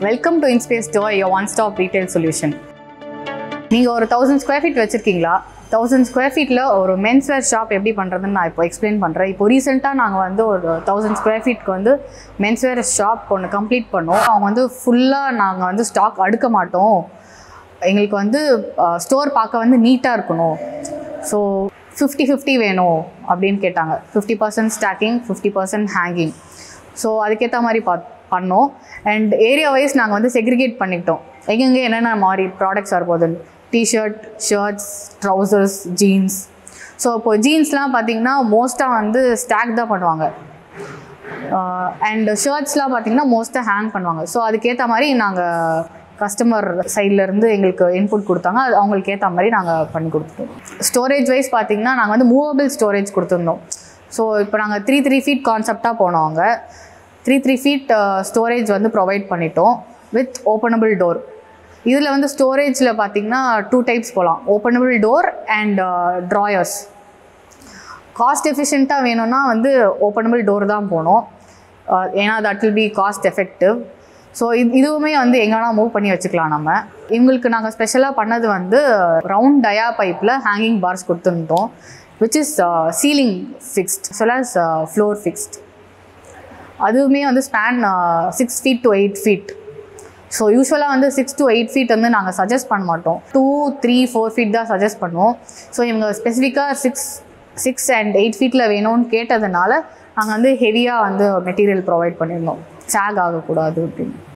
welcome to Inspace joy your one stop retail solution நீங்கள் ஒரு thousand square feet வச்சுருக்கீங்களா thousand square ஃபீட்டில் ஒரு மென்ஸ் வேர் ஷாப் எப்படி பண்ணுறதுன்னு நான் இப்போ எக்ஸ்பிளைன் பண்ணுறேன் இப்போ ரீசெண்டாக நாங்கள் வந்து ஒரு தௌசண்ட் ஸ்கொயர் ஃபீட்க்கு வந்து மென்ஸ் வேர் ஷாப் ஒன்று கம்ப்ளீட் பண்ணோம் அவங்க வந்து ஃபுல்லாக நாங்கள் வந்து ஸ்டாக் அடுக்க மாட்டோம் எங்களுக்கு வந்து ஸ்டோர் பார்க்க வந்து நீட்டாக இருக்கணும் ஸோ ஃபிஃப்டி ஃபிஃப்டி வேணும் அப்படின்னு கேட்டாங்க fifty percent stacking fifty percent hanging so அதுக்கேற்ற மாதிரி பா பண்ணோம் அண்ட் ஏரியா வைஸ் நாங்கள் வந்து செக்ரிகேட் பண்ணிக்கிட்டோம் எங்கெங்கே என்னென்ன மாதிரி ப்ராடக்ட்ஸ் வரப்போகுதுன்னு T shirt shirts trousers jeans so இப்போ ஜீன்ஸ்லாம் பார்த்தீங்கன்னா மோஸ்ட்டாக வந்து ஸ்டாக் தான் பண்ணுவாங்க அண்ட் ஷர்ட்ஸ்லாம் பார்த்தீங்கன்னா மோஸ்ட்டாக ஹேங் பண்ணுவாங்க ஸோ அதுக்கேற்ற மாதிரி நாங்கள் கஸ்டமர் சைட்லேருந்து எங்களுக்கு இன்புட் கொடுத்தாங்க அது அவங்களுக்கு ஏற்ற மாதிரி நாங்கள் பண்ணி கொடுத்துட்டோம் ஸ்டோரேஜ் வைஸ் பார்த்தீங்கன்னா நாங்கள் வந்து மூவபிள் ஸ்டோரேஜ் கொடுத்துருந்தோம் ஸோ இப்போ நாங்கள் த்ரீ த்ரீ ஃபீட் கான்செப்டாக போனோம் அங்கே த்ரீ த்ரீ ஃபீட் ஸ்டோரேஜ் வந்து ப்ரொவைட் பண்ணிட்டோம் வித் ஓப்பனபிள் டோர் இதில் வந்து ஸ்டோரேஜில் பார்த்தீங்கன்னா டூ டைப்ஸ் போகலாம் openable door and drawers cost எஃபிஷியண்ட்டாக வேணும்னா வந்து ஓப்பனபிள் டோர் தான் போகணும் அஹ் ஏன்னா that will be cost effective so இது இதுவுமே வந்து எங்கன்னா மூவ் பண்ணி வச்சுக்கலாம் நம்ம இவங்களுக்கு நாங்கள் ஸ்பெஷலாக பண்ணது வந்து ரவுண்ட் டயா பைப்பில் ஹேங்கிங் பார்ஸ் கொடுத்துருந்தோம் விச் இஸ் சீலிங் ஃபிக்ஸ்ட் சொல் அஸ் ஃப்ளோர் ஃபிக்ஸ்ட் அதுவுமே வந்து span six feet to eight feet so யூஸ்வலாக வந்து சிக்ஸ் டு எயிட் ஃபீட் வந்து நாங்கள் சஜஸ்ட் பண்ண மாட்டோம் டூ த்ரீ ஃபோர் ஃபீட் தான் சஜஸ்ட் பண்ணுவோம் ஸோ இவங்க ஸ்பெசிஃபிக்காக சிக்ஸ் சிக்ஸ் அண்ட் எயிட் ஃபீட்டில் வேணும்னு கேட்டதுனால நாங்கள் வந்து ஹெவியாக வந்து மெட்டீரியல் ப்ரொவைட் பண்ணியிருந்தோம் சேக் ஆகக்கூடாது அப்படின்னு